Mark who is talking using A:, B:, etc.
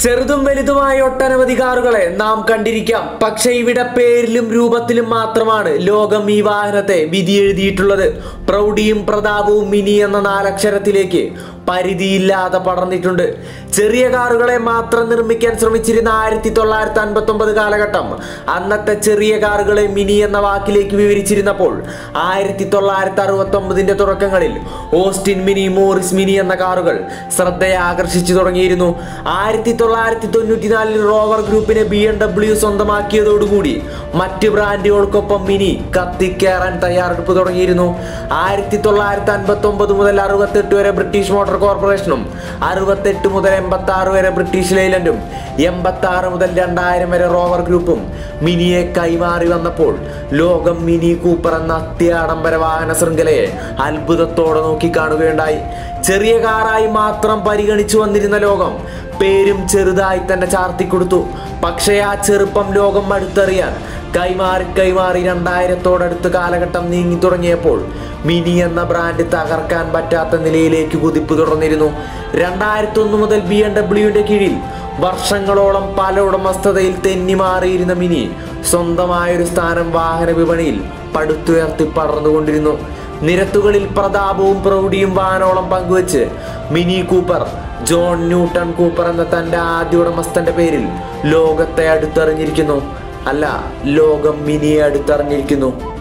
A: ചെറുതും വലുതുമായ ഒട്ടനവധി കാറുകളെ നാം കണ്ടിരിക്കാം പക്ഷെ ഇവിടെ പേരിലും രൂപത്തിലും മാത്രമാണ് ലോകം ഈ വാഹനത്തെ വിധിയെഴുതിയിട്ടുള്ളത് പ്രൗഢിയും പ്രതാപവും മിനി എന്ന നാലക്ഷരത്തിലേക്ക് പരിധിയില്ലാതെ പടർന്നിട്ടുണ്ട് ചെറിയ കാറുകളെ മാത്രം നിർമ്മിക്കാൻ ശ്രമിച്ചിരുന്ന ആയിരത്തി തൊള്ളായിരത്തി അൻപത്തി ഒമ്പത് കാലഘട്ടം അന്നത്തെ ചെറിയ കാറുകളെ മിനി എന്ന വാക്കിലേക്ക് വിവരിച്ചിരുന്നപ്പോൾ ആയിരത്തി തൊള്ളായിരത്തി അറുപത്തി ഒമ്പതിന്റെ തുടക്കങ്ങളിൽ ഓസ്റ്റിൻ മിനി മോറിസ് മിനി എന്ന കാറുകൾ ശ്രദ്ധയെ ആകർഷിച്ചു തുടങ്ങിയിരുന്നു ആയിരത്തി തൊള്ളായിരത്തി തൊണ്ണൂറ്റിനാലിൽ റോവർ ഗ്രൂപ്പിനെ ബി എം ഡബ്ല്യു സ്വന്തമാക്കിയതോടുകൂടി മറ്റ് ബ്രാൻഡുകൾക്കൊപ്പം മിനി കത്തിക്കേറാൻ തയ്യാറെടുപ്പ് തുടങ്ങിയിരുന്നു ആയിരത്തി തൊള്ളായിരത്തി അൻപത്തി ഒമ്പത് മുതൽ അറുപത്തെട്ട് വരെ ബ്രിട്ടീഷ് മോട്ടോർ കോർപ്പറേഷനും അറുപത്തെട്ട് മുതൽ എൺപത്തി ആറ് വരെ ബ്രിട്ടീഷ് ലൈലൻഡും എൺപത്തി ആറ് മുതൽ രണ്ടായിരം വരെ റോവർ ഗ്രൂപ്പും മിനിയെ കൈമാറി വന്നപ്പോൾ ലോകം മിനി കൂപ്പർ എന്ന അത്യാഡംബര വാഹന ശൃംഖലയെ അത്ഭുതത്തോടെ നോക്കിക്കാണുകയുണ്ടായി ചെറിയ കാറായി മാത്രം പരിഗണിച്ചു വന്നിരുന്ന ലോകം പേരും ചെറുതായി തന്നെ ചാർത്തിക്കൊടുത്തു പക്ഷേ ആ ചെറുപ്പം ലോകം അടുത്തറിയാൻ കൈമാറി കൈമാറി രണ്ടായിരത്തോടടുത്ത് കാലഘട്ടം നീങ്ങി തുടങ്ങിയപ്പോൾ മിനി എന്ന ബ്രാൻഡ് തകർക്കാൻ പറ്റാത്ത നിലയിലേക്ക് കുതിപ്പ് തുടർന്നിരുന്നു രണ്ടായിരത്തി ഒന്ന് മുതൽ ബി എം ഡബ്ല്യുവിന്റെ കീഴിൽ വർഷങ്ങളോളം പല ഉടമസ്ഥതയിൽ തെന്നി മാറിയിരുന്ന മിനി സ്വന്തമായൊരു സ്ഥാനം വാഹന വിപണിയിൽ പടുത്തുയർത്തി പടർന്നുകൊണ്ടിരുന്നു നിരത്തുകളിൽ പ്രതാപവും പ്രൗഢിയും വാനോളം പങ്കുവച്ച് Mini Cooper John Newton Cooper എന്ന തന്റെ ആദ്യ ഉടമസ്ഥന്റെ പേരിൽ ലോകത്തെ അടുത്തറിഞ്ഞിരിക്കുന്നു അല്ല ലോകം മിനിയെ അടുത്തറിഞ്ഞിരിക്കുന്നു